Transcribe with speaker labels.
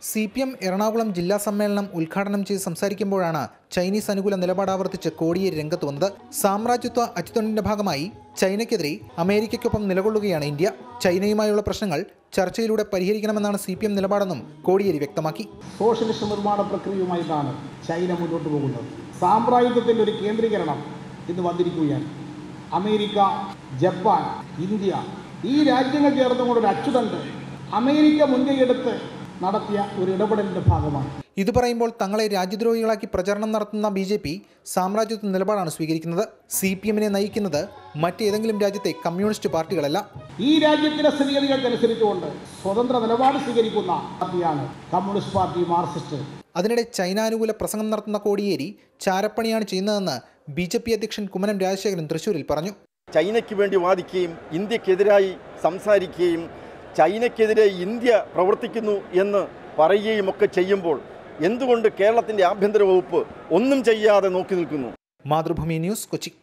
Speaker 1: C P M Ernakulam ജില്ലാ സമ്മേളനം ഉദ്ഘാടനം ചെയ്ത് സംസാരിക്കുമ്പോഴാണ് ചൈനീസ് അനുകൂല നിലപാട് ആവർത്തിച്ച് കോടിയേരി രംഗത്ത് വന്നത് സാമ്രാജ്യത്വ അറ്റിത്വണ്ടിന്റെ ഭാഗമായി ചൈനയ്ക്കെതിരെ അമേരിക്കയ്ക്കൊപ്പം നിലകൊള്ളുകയാണ് ഇന്ത്യ ചൈനയുമായുള്ള പ്രശ്നങ്ങൾ ചർച്ചയിലൂടെ പരിഹരിക്കണമെന്നാണ് സി പി എം നിലപാടെന്നും കോടിയേരി വ്യക്തമാക്കി
Speaker 2: സോഷ്യലിസ്റ്റ് നിർമ്മാണ പ്രക്രിയയുമായിട്ടാണ് ചൈന മുന്നോട്ട് പോകുന്നത് സാമ്രാജ്യത്വത്തിൻ്റെ ഒരു കേന്ദ്രീകരണം ഇന്ന് വന്നിരിക്കുകയാണ് അമേരിക്ക ജപ്പാൻ ഇന്ത്യ ഈ രാജ്യങ്ങൾ ചേർന്നുകൊണ്ട് ഒരു അച്ചുതണ്ട് അമേരിക്ക മുൻകൈയെടുത്ത് നടത്തിയ ഒരു ഇടപെടലിൻ്റെ ഭാഗമാണ്
Speaker 1: ഇത് പറയുമ്പോൾ തങ്ങളെ രാജ്യദ്രോഹികളാക്കി പ്രചരണം നടത്തുന്ന ബി ജെ പി സാമ്രാജ്യത്വ നിലപാടാണ് സ്വീകരിക്കുന്നത് സി പി എമ്മിനെ നയിക്കുന്നത് മറ്റേതെങ്കിലും രാജ്യത്തെ കമ്മ്യൂണിസ്റ്റ് പാർട്ടികളല്ല
Speaker 2: ഈ രാജ്യത്തിലെ സ്ഥിതിഗതികൾക്കനുസരിച്ചുകൊണ്ട് സ്വതന്ത്ര നിലപാട് സ്വീകരിക്കുന്ന പാർട്ടിയാണ് കമ്മ്യൂണിസ്റ്റ് പാർട്ടി മാർക്സിസ്റ്റ്
Speaker 1: അതിനിടെ ചൈന അനുകൂല പ്രസംഗം നടത്തുന്ന കോടിയേരി ചാരപ്പണിയാണ് ചെയ്യുന്നതെന്ന് ബി ജെ പി അധ്യക്ഷൻ കുമ്മനം രാജശേഖരൻ തൃശൂരിൽ പറഞ്ഞു
Speaker 3: ചൈനയ്ക്ക് വേണ്ടി വാദിക്കുകയും ഇന്ത്യക്കെതിരായി സംസാരിക്കുകയും ചൈനയ്ക്കെതിരെ ഇന്ത്യ പ്രവർത്തിക്കുന്നു എന്ന് പറയുകയും ഒക്കെ ചെയ്യുമ്പോൾ എന്തുകൊണ്ട് കേരളത്തിൻ്റെ ആഭ്യന്തര വകുപ്പ് ഒന്നും ചെയ്യാതെ നോക്കി നിൽക്കുന്നു
Speaker 1: മാതൃഭൂമി ന്യൂസ് കൊച്ചി